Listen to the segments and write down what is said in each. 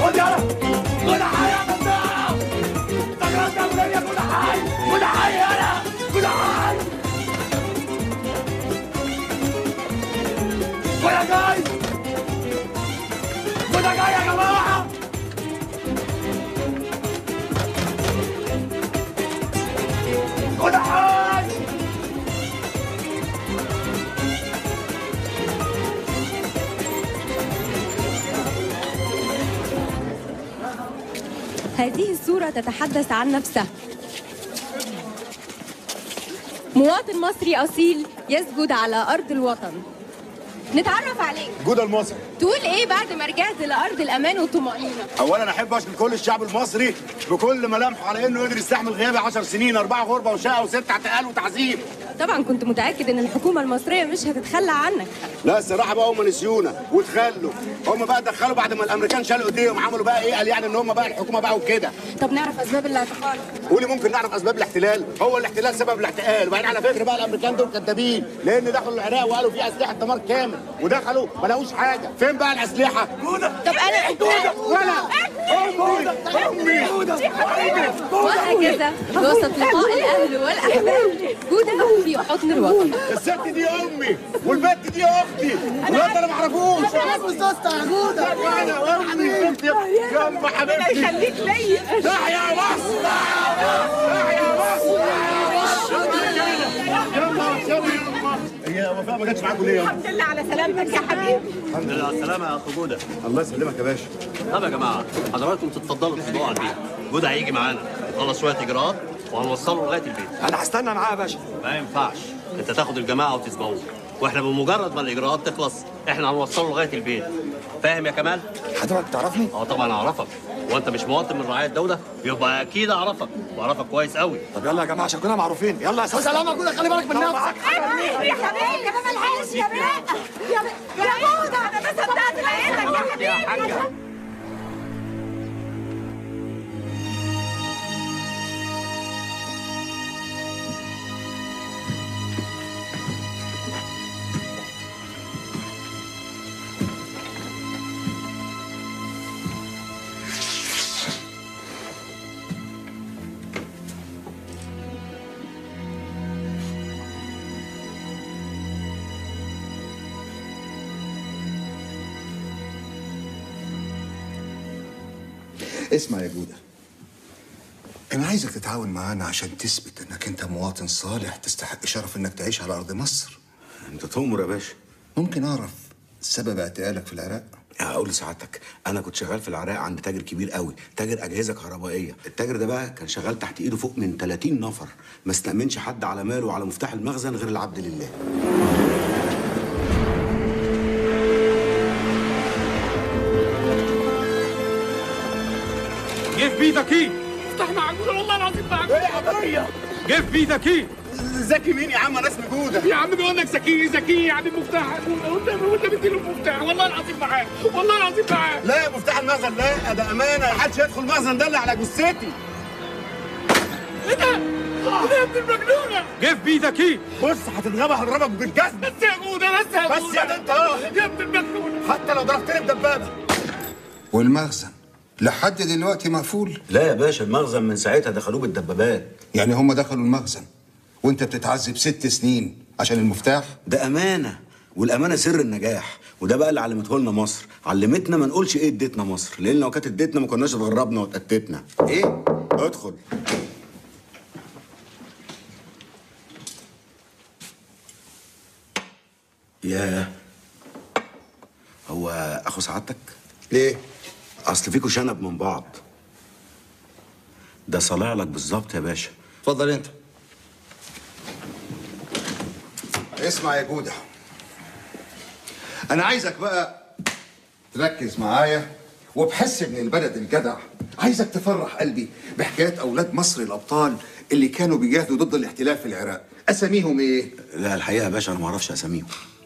خد يلا خد حي يا ممدوح استغربت يا ولية خد حي خد حي يلا خد حي خد يا جاي خد يا جاي يا جماعة خد حي هذه الصورة تتحدث عن نفسها مواطن مصري أصيل يسجد على أرض الوطن نتعرف عليك جودة المصري تقول إيه بعد ما رجعت لأرض الأمان والطمأنينة اولا احب اشكر كل الشعب المصري بكل ملامحه على انه قدر يستحمل غيابي 10 سنين اربعه غربه وشقه وست اعتقال وتعذيب طبعا كنت متأكد إن الحكومة المصرية مش هتتخلى عنك لا الصراحه بقى هم نسيونا وتخلوا هم بقى دخلوا بعد ما الامريكان شالوا ايديهم عملوا بقى ايه قال يعني ان هم بقى الحكومه بقى وكده طب نعرف أسباب الاعتقال قولي ممكن نعرف اسباب الاحتلال هو الاحتلال سبب الاحتلال وبعدين على فكره بقى الامريكان دول كدابين لان دخلوا العراق وقالوا في اسلحه دمار كامل ودخلوا ما لقوش حاجه فين بقى الاسلحه جودة طب أنا ولا امي امي وهكذا وسط لقاء الأهل والأحباب جودة في حضن الوطن الست دي امي والبنت دي اختي والواد انا ما اعرفوش انا وامي بنتي يا ام حبيبتي خليك ليا تحيا مصر تحيا مصر يلا شوي يلا هي وفاء ما جاتش معاكم ليه يا الحمد لله على سلامتك يا حبيبي الحمد لله على السلامة يا أخو جودة الله يسلمك يا باشا طب يا جماعة حضراتكم تتفضلوا تفضلوا على البيت جودة هيجي معانا نخلص شوية إجراءات وهنوصله لغاية البيت انا هستنى معاه يا باشا ما ينفعش أنت تاخد الجماعة وتسبقوه وإحنا بمجرد ما الإجراءات تخلص إحنا هنوصله لغاية البيت فاهم يا كمال؟ حضرتك تعرفني اه طبعا اعرفك وانت مش مواطن من رعاية الدولة يبقى اكيد اعرفك واعرفك كويس قوي طب يلا يا جماعه عشان كلنا معروفين يلا يا استاذ سلامة كده خلي بالك من نفسك يا حبيبي يا بابا العيش يا بابا يا يا جودة انا ما صدقت لقيتك يا حبيبي اسمع يا جودة أنا عايزك تتعاون معانا عشان تثبت إنك أنت مواطن صالح تستحق شرف إنك تعيش على أرض مصر انت تؤمر يا باشا ممكن أعرف سبب اعتقالك في العراق؟ اقول لسعادتك انا كنت شغال في العراق عند تاجر كبير قوي تاجر اجهزه كهربائيه التاجر ده بقى كان شغال تحت ايده فوق من 30 نفر ما استأمنش حد على ماله وعلى مفتاح المخزن غير العبد لله جه في بيتك ايه؟ افتح معقول والله العظيم معقول ايه يا عطية؟ جه في بيتك ايه؟ زكي مين يا عم انا اسمي جودة يا عم بيقول لك زكي زكي يعني المفتاح قدامي وانت مديله المفتاح والله العظيم معاه والله العظيم معاه لا يا مفتاح المخزن لا ده امانه محدش يدخل المخزن ده الا على جثتي ايه ده؟ ايه ده يا ابن المجنونة؟ جه في بيتك ايه؟ بص هتتغابى هضربك بالجزم بس يا جودة بس يا بس جودة يا ده انت اه يا ابن المجنونة حتى لو ضربتني بدبابه والمخزن لحد دلوقتي مقفول لا يا باشا المخزن من ساعتها دخلوه بالدبابات يعني هم دخلوا المخزن وأنت بتتعذب ست سنين عشان المفتاح؟ ده امانه والامانه سر النجاح وده بقى اللي علمته لنا مصر علمتنا ما نقولش ايه اديتنا مصر لان لو كانت اديتنا ما كناش اتغربنا واتأتتنا ايه ادخل ياه هو اخو سعادتك ليه؟ اصل فيكوا شنب من بعض ده صالع لك بالظبط يا باشا اتفضل أنت اسمع يا جودة أنا عايزك بقى تركز معايا وبحس ابن البلد الجدع عايزك تفرح قلبي بحكايات أولاد مصر الأبطال اللي كانوا بيجاهدوا ضد الاحتلال في العراق أساميهم إيه؟ لا الحقيقه يا باشا انا ما اعرفش اساميهم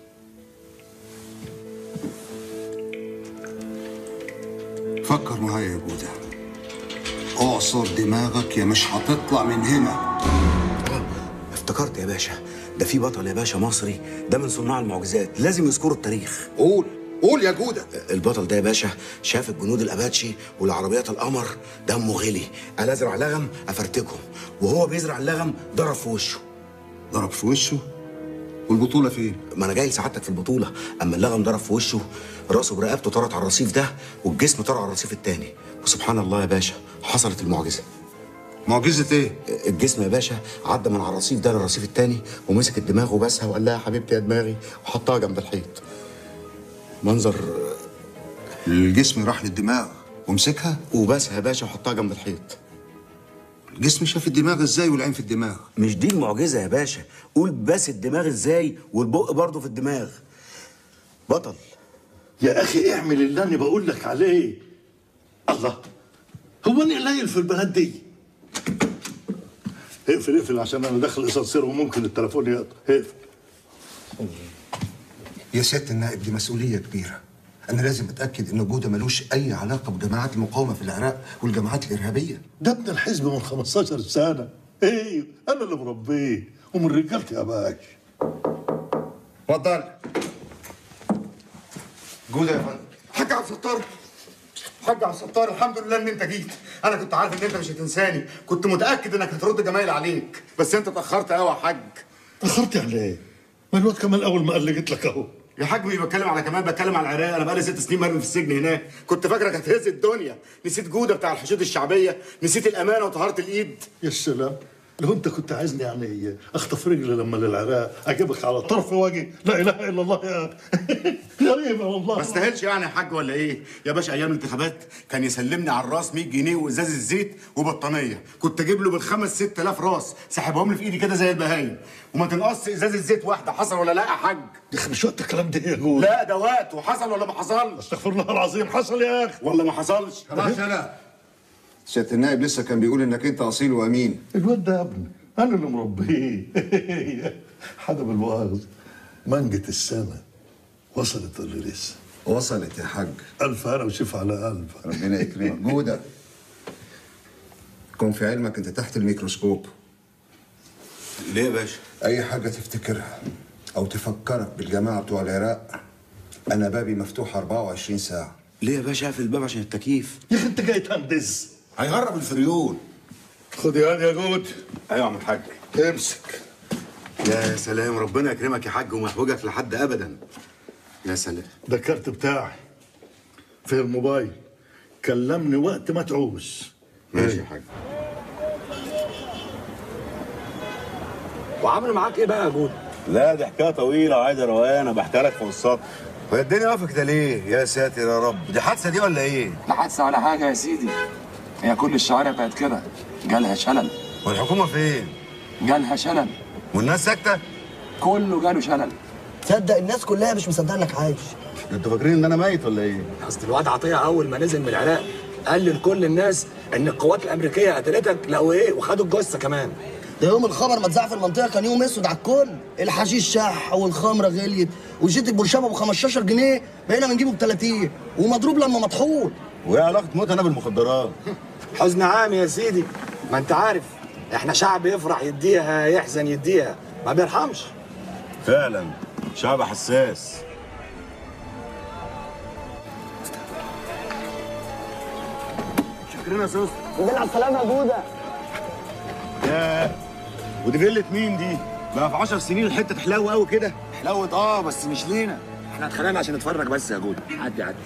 فكر معايا يا جودة اعصر دماغك يا مش هتطلع من هنا افتكرت يا باشا ده في بطل يا باشا مصري ده من صناع المعجزات لازم يذكروا التاريخ قول قول يا جوده البطل ده يا باشا شاف الجنود الاباتشي والعربيات القمر دمه غلي قال ازرع لغم افرتكهم وهو بيزرع اللغم ضرب في وشه ضرب في وشه والبطوله فين ما انا جاي لسعادتك في البطوله اما اللغم ضرب في وشه راسه برقبته طارت على الرصيف ده والجسم طار على الرصيف التاني وسبحان الله يا باشا حصلت المعجزه معجزه ايه الجسم يا باشا عدى من على الرصيف ده للرصيف التاني ومسك الدماغ وبسها وقال لها يا حبيبتي يا دماغي وحطها جنب الحيط منظر الجسم راح للدماغ ومسكها وبسها يا باشا وحطها جنب الحيط الجسم شاف الدماغ ازاي والعين في الدماغ مش دي المعجزه يا باشا قول بس الدماغ ازاي والبق برضه في الدماغ بطل يا اخي اعمل اللي انا بقول لك عليه الله هو انا قليل في البلد دي اقفل اقفل عشان انا داخل اسانسير وممكن التليفون يقطع اقفل يا سياده النائب دي مسؤوليه كبيره انا لازم اتاكد ان جوده ملوش اي علاقه بجماعات المقاومه في العراق والجماعات الارهابيه ده ابن الحزب من 15 سنه ايه انا اللي مربيه ومن رجالتي يا باش اتفضل جوده يا فندم حاج عبد الستار حاج عبد الستار الحمد لله ان انت جيت انا كنت عارف ان انت مش هتنساني كنت متاكد انك هترد جمايل عليك بس انت اتاخرت قوي يا حاج اخرت على ايه؟ ما الواد كمان اول ما قال لي جيت لك اهو يا حاج مش بتكلم على كمال بتكلم على العراق انا بقالي ست سنين مرمي في السجن هناك كنت فاكرك هتهز الدنيا نسيت جوده بتاع الحشود الشعبيه نسيت الامانه وطهاره الايد يا سلام لو انت كنت عايزني يعني اخطف رجلي لما للعراق اجيبك على طرف وجهي لا اله الا الله يا غريبه والله ما استاهلش يعني يا حاج ولا ايه يا باشا ايام الانتخابات كان يسلمني على الراس 100 جنيه وازاز الزيت وبطانيه كنت اجيب له بالخمس 6000 راس سحبهم لي في ايدي كده زي البهايم وما تنقص ازاز الزيت واحده حصل ولا لا يا حاج يا اخي مش وقت الكلام ده يا جول لا ده وقت وحصل ولا ما حصلش استغفر الله العظيم حصل يا اخي ولا ما حصلش خلاص لا سياده النائب لسه كان بيقول انك انت اصيل وامين الواد ده يا ابني انا اللي مربيه حدا بالمؤاخذه منجة السما وصلت ولا لسه؟ وصلت يا حاج الف هنا وشوف على قلبك ربنا يكرمك جوده كن في علمك انت تحت الميكروسكوب ليه يا باشا اي حاجه تفتكرها او تفكرك بالجماعه بتوع العراق انا بابي مفتوح 24 ساعه ليه يا باشا اقفل الباب عشان التكييف يا اخي انت جاي تهندس هيهرب الفريون خد يا يا جود ايوه يا عم الحاج امسك يا سلام ربنا يكرمك يا حاج وما يحوجك لحد ابدا يا سلام ده الكارت بتاعي في الموبايل كلمني وقت ما تعوز ماشي يا حاج وعملوا معاك ايه بقى يا جود؟ لا دي حكايه طويله وعايزه روقان بحكي لك في السطر وهي الدنيا واقفه كده ليه يا ساتر يا رب دي حادثه دي ولا ايه لا حادثه ولا حاجه يا سيدي هي كل الشوارع بقت كده جالها شلل والحكومه فين جالها شلل والناس ساكته كله جاله شلل تصدق الناس كلها مش مصدقه انك عايش انتوا فاكرين ان انا ميت ولا ايه اصل الواد عطيه اول ما نزل من العراق قال لكل الناس ان القوات الامريكيه قتلتك لقوا ايه وخدوا الجثه كمان ده يوم الخبر ما اتذاع في المنطقه كان يوم اسود على الكل الحشيش شح والخمره غليت وزيت البرشامه ب 15 جنيه بقينا بنجيبه ب 30 ومضروب لما مطحون وايه علاقه موت انا بالمخدرات حزن عام يا سيدي ما انت عارف احنا شعب يفرح يديها يحزن يديها ما بيرحمش فعلا شعب حساس شكرا يا سوس الحمد على السلامه يا جوده ياه ودي فيلة مين دي؟ بقى في 10 سنين الحته تحلو قوي كده حلوت اه بس مش لينا احنا اتخانقنا عشان نتفرج بس يا جود عدي عدي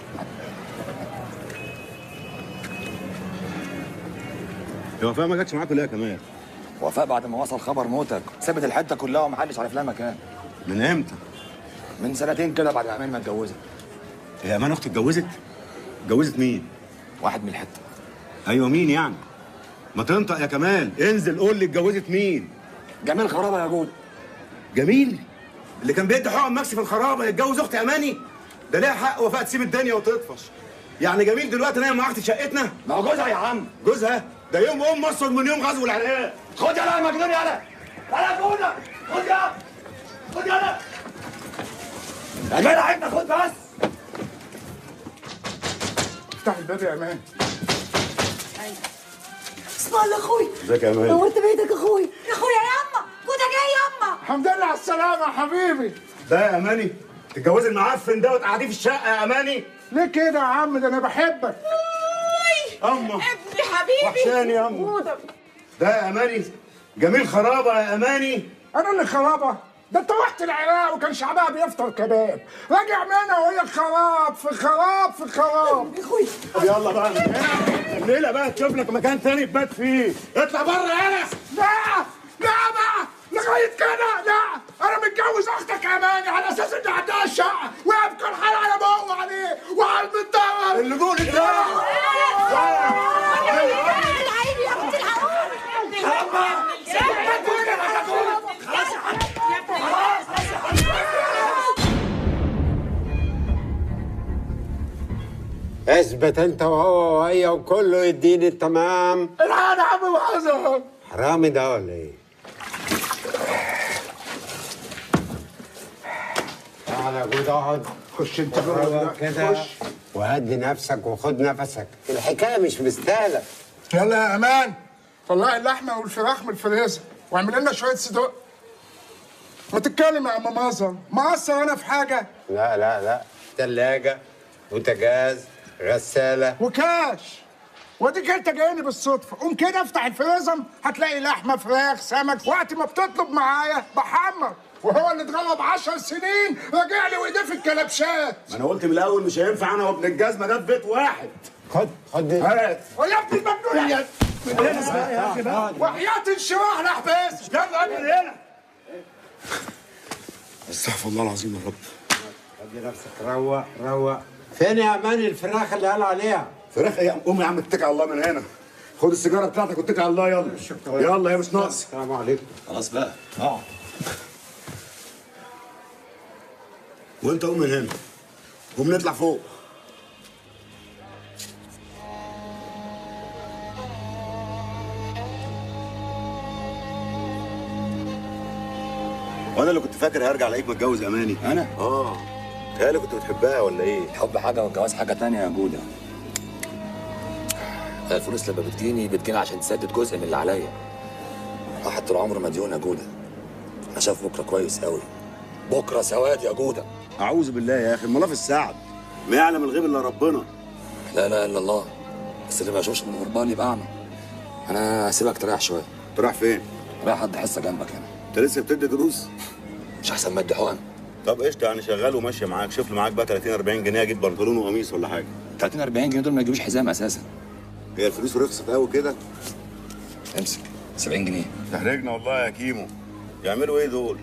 هو فاهم ما جاتش معاكم ليه يا كمان وفاء بعد ما وصل خبر موتك سابت الحته كلها ومحدش عارف لها مكان من امتى من سنتين كده بعد ما امين ما اتجوزت هي امان اختي اتجوزت اتجوزت مين واحد من الحته ايوه مين يعني ما تنطق يا كمال انزل قول لي اتجوزت مين جميل خرابه يا جود جميل اللي كان بيدي حقن مكسي في الخرابه يتجوز اختي اماني ده ليها حق وفاء تسيب الدنيا وتطفش يعني جميل دلوقتي نايم مع اختي في شقتنا ما هو جوزها يا عم جوزها ده يوم ام اسود من يوم غزو العراق خد يلا يا مجنون يلا تعالى جودة خد يا خد يا يا جدع انت خد بس افتح الباب يا امان اسمع الله اخوي ازيك يا امان نورت بيتك اخوي يا اخويا يا اما جوده جاي يا اما الحمد لله على السلامه يا حبيبي ده يا اماني تتجوزي المعفن ده وتقعديه في الشقه يا اماني ليه كده يا عم ده انا بحبك اما ابني حبيبي وحشاني يا أم. جودة. ده يا اماني جميل خرابه يا اماني انا اللي خرابه ده انت رحت العراق وكان شعبها بيفطر كباب راجع منها وهي خراب في خراب في خراب طب يلا بقى من هنا الليله بقى تشوف لك مكان تاني تبات فيه اطلع بره يا انس لا لا بقى لغايه كده لا انا متجوز اختك يا ماني على اساس ان عندها الشقه ويبقى الحال على بقه عليه وعلى المدور اللي جول العيني يا اختي العقول اثبت انت وهو وهي وكله يديني التمام الحال يا عم معظم حرامي ده ولا ايه؟ تعالى يا جود اقعد خش انت روق كده وهدي نفسك وخد نفسك الحكايه مش مستاهله يلا يا امان طلعي اللحمه والفراخ من الفريزر واعمل لنا شويه صدق ما تتكلم يا عم مازر مقصر انا في حاجه لا لا لا تلاجة بوتاجاز غسالة وكاش واديك انت جايني بالصدفه قوم كده افتح الفريزر هتلاقي لحمه فراخ سمك وقت ما بتطلب معايا بحمر وهو اللي اتغلب 10 سنين راجع لي وايديه في الكلبشات ما انا قلت من الاول مش هينفع انا وابن الجزمه ده في بيت واحد خد خد هات ويا ابني المجنون يا يا اخي بقى وحياة الشراح الاحباس يلا قبل هنا استغفر الله العظيم يا رب هدي نفسك روق روق فين يا امان الفراخ اللي قال عليها؟ فراخ ايه قوم يا عم اتكل على الله من هنا خد السيجاره بتاعتك واتكل على الله يلا يلا يا مش ناقص السلام عليكم خلاص بقى اقعد وانت قوم من هنا قوم نطلع فوق وانا اللي كنت فاكر هرجع الاقيك متجوز اماني انا اه تهيألي كنت بتحبها ولا ايه؟ الحب حاجه والجواز حاجه تانية يا جوده الفلوس لما بتجيني بتجيني عشان تسدد جزء من اللي عليا واحد طول عمره مديون يا جوده انا شايف بكره كويس قوي بكره سواد يا جوده اعوذ بالله يا اخي المناف السعد ما يعلم الغيب الا ربنا لا اله الا الله بس اللي ما يشوفش من غربان يبقى اعمى انا هسيبك تريح شويه تروح فين؟ رايح حد حصه جنبك هنا انت لسه بتدي دروس؟ مش احسن ما ادي حقن طب قشطه يعني شغال وماشيه معاك شوف لي معاك بقى 30 40 جنيه اجيب بنطلون وقميص ولا حاجه 30 40 جنيه دول ما يجيبوش حزام اساسا هي الفلوس رخصت قوي كده امسك 70 جنيه تحرجنا والله يا كيمو يعملوا ايه دول؟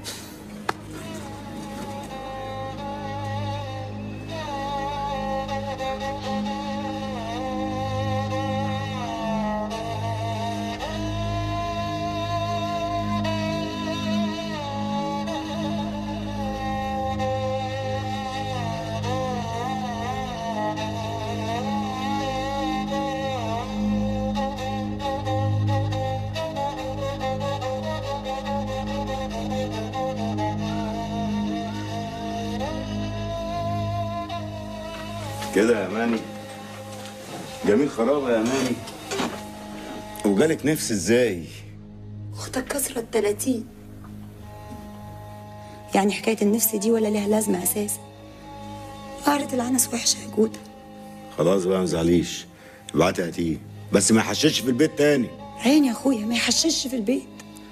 كده يا ماني جميل خرابه يا ماني وجالك نفس ازاي؟ اختك كسرت 30 يعني حكايه النفس دي ولا ليها لازمه اساسا قهرة العنس وحشه يا جوده خلاص بقى ما تزعليش ابعتي هاتيه بس ما يحشش في البيت تاني عيني يا اخويا ما يحشش في البيت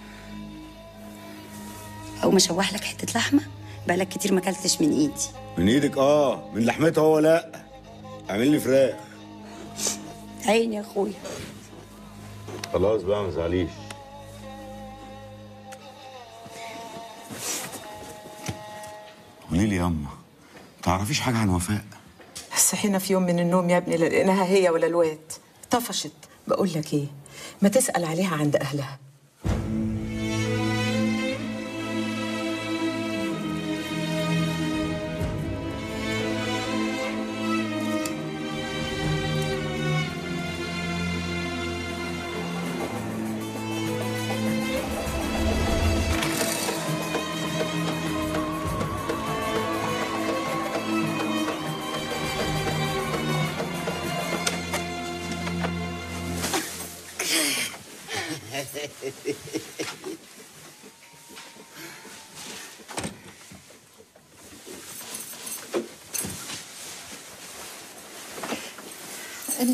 او مشوح لك حته لحمه بقالك كتير ما اكلتش من ايدي من ايدك اه من لحمتها هو لا اعمل لي فراخ عيني يا اخويا خلاص بقى ما تزعليش قولي لي ياما تعرفيش حاجه عن وفاء صحينا في يوم من النوم يا ابني لا لقيناها هي ولا الواد طفشت بقول لك ايه ما تسأل عليها عند اهلها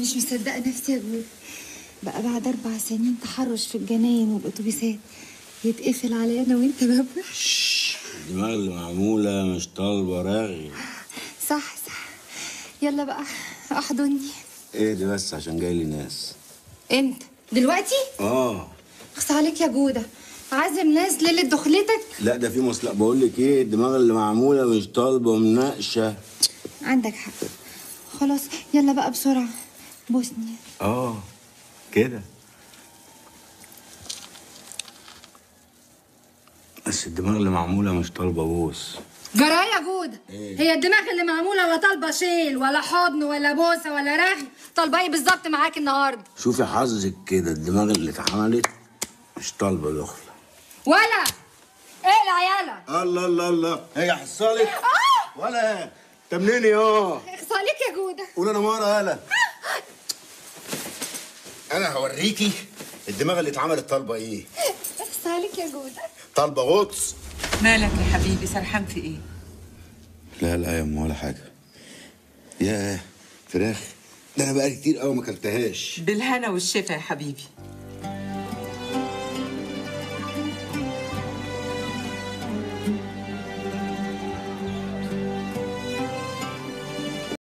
مش مصدقة نفسي يا جود بقى بعد أربع سنين تحرش في الجناين والأتوبيسات يتقفل عليا أنا وأنت بابا الدماغ اللي معمولة مش طالبة رغي صح صح يلا بقى احضني ايه دي بس عشان جاي لي ناس انت دلوقتي اه اخص عليك يا جودة عازم ناس ليلة دخلتك لا ده في مصلحة بقول لك ايه الدماغ اللي معمولة مش طالبة مناقشة عندك حق خلاص يلا بقى بسرعة بوسني اه كده بس الدماغ اللي معمولة مش طالبة بوس جرايه يا جودة إيه؟ هي الدماغ اللي معموله لا طالبه شيل ولا حضن ولا بوسه ولا رغي طالبه ايه بالظبط معاك النهارده شوفي حظك كده الدماغ اللي اتعملت مش طالبة دخلة ولا اقلع يالا الله الله الله هي حصلت ولا انت منين يا اخص عليك يا جودة قول انا مرة يالا انا هوريكي الدماغ اللي اتعملت طالبة ايه اخص عليك يا جودة طالبة غطس مالك يا حبيبي سرحان في ايه لا لا يا ام ولا حاجة ياه فراخ ده انا بقالي كتير قوي ما اكلتهاش بالهنا والشفا يا حبيبي